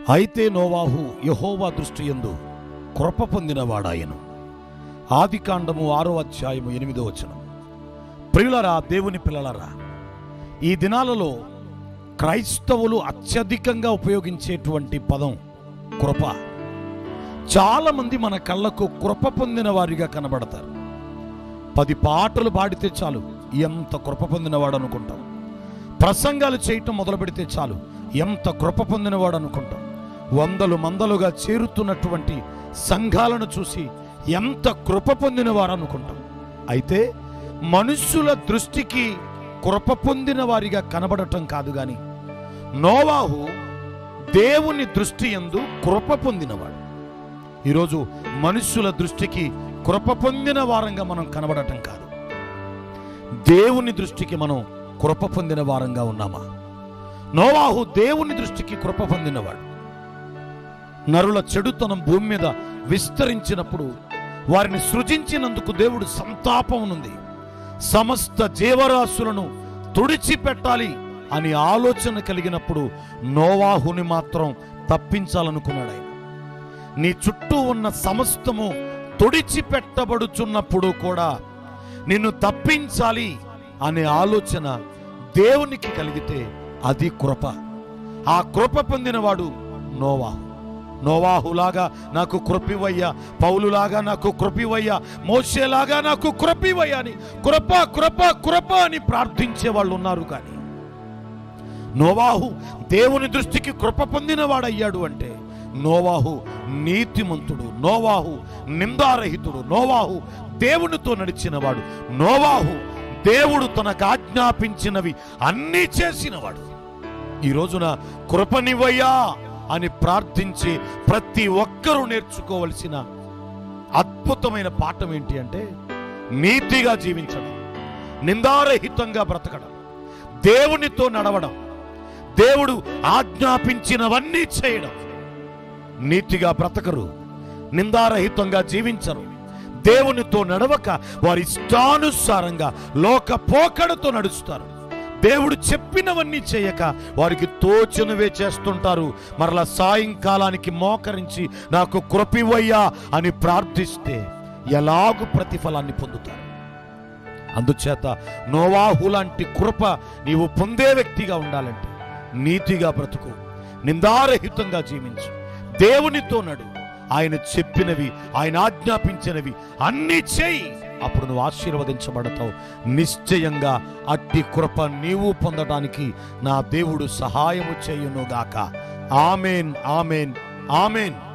అయితే నోవాహు యహోవా దృష్టి యందు కృప పొందినవాడాయను ఆది కాండము ఆరో అధ్యాయము ఎనిమిదో వచనం ప్రియులరా దేవుని పిల్లలరా ఈ దినాలలో క్రైస్తవులు అత్యధికంగా ఉపయోగించేటువంటి పదం కృప చాలా మంది మన కళ్ళకు కృప పొందిన వారిగా కనబడతారు పది పాటలు పాడితే చాలు ఎంత కృప పొందినవాడు అనుకుంటాం ప్రసంగాలు చేయటం మొదలు పెడితే చాలు ఎంత కృప పొందినవాడు అనుకుంటాం వందలు మందలుగా చేరుతున్నటువంటి సంఘాలను చూసి ఎంత కృప పొందినవారు అనుకుంటాం అయితే మనుష్యుల దృష్టికి కృప పొందిన వారిగా కనబడటం కాదు గాని నోవాహు దేవుని దృష్టి యందు కృప పొందినవాడు ఈరోజు మనుష్యుల దృష్టికి కృప పొందిన వారంగా మనం కనబడటం కాదు దేవుని దృష్టికి మనం కృప పొందిన వారంగా ఉన్నామా నోవాహు దేవుని దృష్టికి కృప పొందినవాడు నరుల చెడుతనం భూమి మీద విస్తరించినప్పుడు వారిని సృజించినందుకు దేవుడు సంతాపం ఉంది సమస్త జీవరాశులను తుడిచిపెట్టాలి అని ఆలోచన కలిగినప్పుడు నోవాహుని మాత్రం తప్పించాలనుకున్నాడు ఆయన నీ చుట్టూ ఉన్న సమస్తము తుడిచిపెట్టబడుచున్నప్పుడు కూడా నిన్ను తప్పించాలి అనే ఆలోచన దేవునికి కలిగితే అది కృప ఆ కృప పొందినవాడు నోవాహు నోవాహులాగా నాకు కృపివయ్యా పౌలులాగా నాకు కృపివయ్యా మోసేలాగా నాకు కృపివయ్యా అని కృప కృప కృప అని ప్రార్థించే వాళ్ళు ఉన్నారు కానీ నోవాహు దేవుని దృష్టికి కృప పొందినవాడయ్యాడు అంటే నోవాహు నీతిమంతుడు నోవాహు నిందారహితుడు నోవాహు దేవునితో నడిచినవాడు నోవాహు దేవుడు తనకు ఆజ్ఞాపించినవి అన్నీ చేసినవాడు ఈ రోజున కృపనివయ్యా అని ప్రార్థించి ప్రతి ఒక్కరూ నేర్చుకోవలసిన అద్భుతమైన పాఠం ఏంటి అంటే నీతిగా జీవించడం నిందారహితంగా బ్రతకడం దేవునితో నడవడం దేవుడు ఆజ్ఞాపించినవన్నీ చేయడం నీతిగా బ్రతకరు నిందారహితంగా జీవించరు దేవునితో నడవక వారి ఇష్టానుసారంగా లోక పోకడతో నడుస్తారు దేవుడు చెప్పినవన్నీ చేయక వారికి తోచినవే చేస్తుంటారు మరలా సాయంకాలానికి మోకరించి నాకు కృపివయ్యా అని ప్రార్థిస్తే ఎలాగు ప్రతిఫలాన్ని పొందుతారు అందుచేత నోవాహు లాంటి కృప నీవు పొందే వ్యక్తిగా ఉండాలంటే నీతిగా బ్రతుకు నిందారహితంగా జీవించు దేవునితో నడు ఆయన చెప్పినవి ఆయన ఆజ్ఞాపించినవి అన్నీ చేయి అప్పుడు నువ్వు ఆశీర్వదించబడతావు నిశ్చయంగా అట్టి కృప నీవు పొందడానికి నా దేవుడు సహాయము చేయునుగాక ఆమెన్ ఆమెన్ ఆమెన్